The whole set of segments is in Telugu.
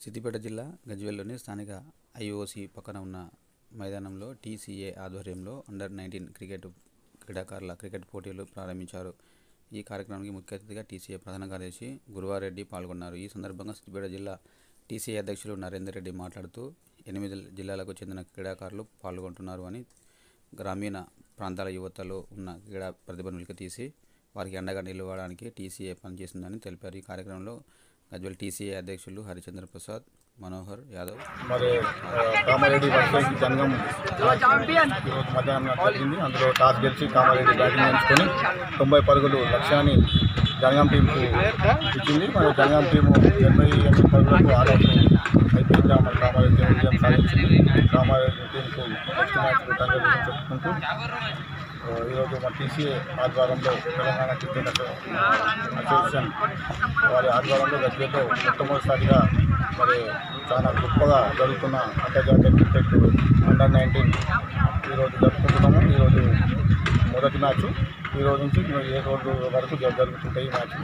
సిద్దిపేట జిల్లా గజ్వేల్లోని స్థానిక ఐఓసి పక్కన ఉన్న మైదానంలో టీసీఏ ఆధ్వర్యంలో అండర్ నైన్టీన్ క్రికెట్ క్రీడాకారుల క్రికెట్ పోటీలు ప్రారంభించారు ఈ కార్యక్రమానికి ముఖ్య అతిథిగా టీసీఏ ప్రధాన కార్యదర్శి గురువారెడ్డి పాల్గొన్నారు ఈ సందర్భంగా సిద్దిపేట జిల్లా టీసీఏ అధ్యక్షులు నరేందర్ రెడ్డి మాట్లాడుతూ ఎనిమిది జిల్లాలకు చెందిన క్రీడాకారులు పాల్గొంటున్నారు అని గ్రామీణ ప్రాంతాల యువతలో ఉన్న క్రీడా ప్రతిభను వెలికితీసి వారికి అండగా నిలవడానికి టీసీఏ పనిచేస్తుందని తెలిపారు ఈ కార్యక్రమంలో గజ్వల్ టీసీఏ అధ్యక్షులు హరిచంద్ర ప్రసాద్ మనోహర్ యాదవ్ మరి ఆ, కామారెడ్డి వర్సెస్ జంగం ఈరోజు మధ్యాహ్నం జరిగింది అందులో టాస్ గెలిచి కామారెడ్డి బ్యాటింగ్ ఎంచుకొని తొంభై పరుగులు లక్ష్యాన్ని జనగాం టీంకు ఇచ్చింది మరి జనగాం టీము ఎనభై ఎనిమిది పరుగులకు ఆడౌట్ అయిపోయింది మరి కామారెడ్డి టీం విజయం సాధించింది కామారెడ్డి టీంకు నెక్స్ట్ మ్యాచ్ రిటర్న్ చెప్పుకుంటూ ఆ, ఈరోజు మా టీసీఏ ఆధ్వర్యంలో తెలంగాణ క్రికెట్ అసోసియేషన్ వారి ఆధ్వర్యంలో గజ్వేల్లో మొట్టమొదటిసారిగా మరి చాలా గొప్పగా జరుగుతున్న అంతర్జాతీయ క్రికెట్ అండర్ నైన్టీన్ ఈరోజు జరుపుకుంటున్నాము ఈరోజు మొదటి మ్యాచ్ ఈ రోజు నుంచి ఏ రోజు వరకు జ- జరుగుతుంటాయి ఈ మ్యాచ్లు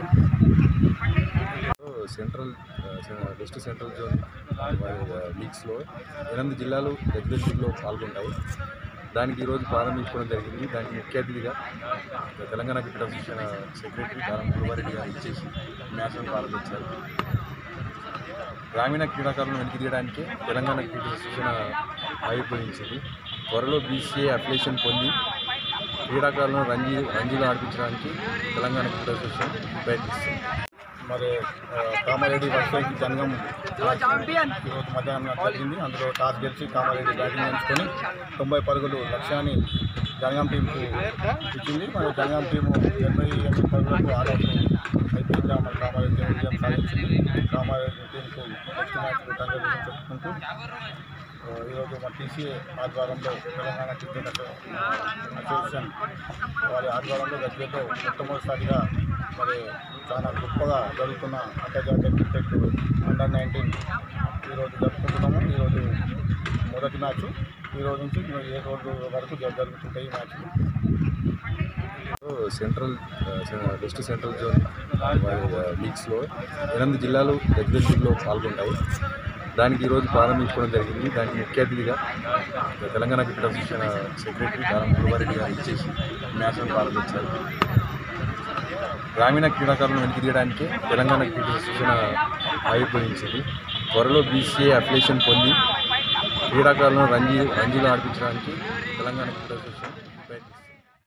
సెంట్రల్ ఆ, సె- వెస్ట్ సెంట్రల్ జోన్ ఆ, లీగ్స్లో ఎనిమిది జిల్లాలు గజ్వేల్ లీగ్లో పాల్గొంటాయి దానికి ఈరోజు ప్రారంభించుకోవడం జరిగింది దానికి ముఖ్య అతిథిగా తెలంగాణ క్రికెట్ అసోసియేషన్ సెక్రటరీ కారం గురువారెడ్డి గారు ఇచ్చేసి మ్యాచ్ను ప్రారంభించారు గ్రామీణ క్రీడాకారులను వెనక్కి తీయడానికి తెలంగాణ క్రికెట్ అసోసియేషన్ ఆవిర్భవించింది త్వరలో బీసీఏ అప్లికేషన్ పొంది క్రీడాకారులను రంజీ రంజీలో ఆడిపించడానికి తెలంగాణ క్రికెట్ అసోసియేషన్ ప్రయత్నిస్తుంది మరి ఆ, కామారెడ్డి వర్సెస్ జనగం ఈరోజు మధ్యాహ్నం జరిగింది అందులో టాస్ గెలిచి కామారెడ్డి బ్యాటింగ్ ఎంచుకొని తొంభై పరుగులు లక్ష్యాన్ని జనగాం టీంకు ఇచ్చింది మరి జనగాం టీము ఎనభై ఎనిమిది పరుగులకు ఆడౌట్ అయిపోయింది మరి కామారెడ్డి టీం విజయం సాధించింది కామారెడ్డి టీంకు నెక్స్ట్ మ్యాచ్ రిటర్న్ చెప్పుకుంటూ ఆ, ఈరోజు మా టీసీఏ ఆధ్వర్యంలో తెలంగాణ క్రికెట్ అసో- అసోసియేషన్ వారి ఆధ్వర్యంలో గజ్వేల్లో మొట్టమొదటిసారిగా మరి చాలా గొప్పగా జరుగుతున్న అంతర్జాతీయ క్రికెట్ అండర్ నైన్టీన్ ఈరోజు జరుపుకుంటున్నాము ఈరోజు మొదటి మ్యాచ్ ఈ రోజు నుంచి ఏ రోజు వరకు జ- జరుగుతుంటాయి ఈ మ్యాచ్లు సెంట్రల్ ఆ, సె- వెస్ట్ సెంట్రల్ జోన్ ఆ, లీగ్స్లో ఎనిమిది జిల్లాలు గజ్వేల్ లీగ్లో పాల్గొంటాయి దానికి ఈరోజు ప్రారంభించుకోవడం జరిగింది దానికి ముఖ్య అతిథిగా తెలంగాణ క్రికెట్ అసోసియేషన్ సెక్రటరీ కారం గురువారెడ్డి గారు ఇచ్చేసి మ్యాచ్ను ప్రారంభించారు గ్రామీణ క్రీడాకారులను వెనక్కి తీయడానికి తెలంగాణ క్రికెట్ అసోసియేషన్ ఆవిర్భవించింది త్వరలో బీసీఏ అప్లికేషన్ పొంది క్రీడాకారులను రంజీ రంజీలో ఆడిపించడానికి తెలంగాణ క్రికెట్ అసోసియేషన్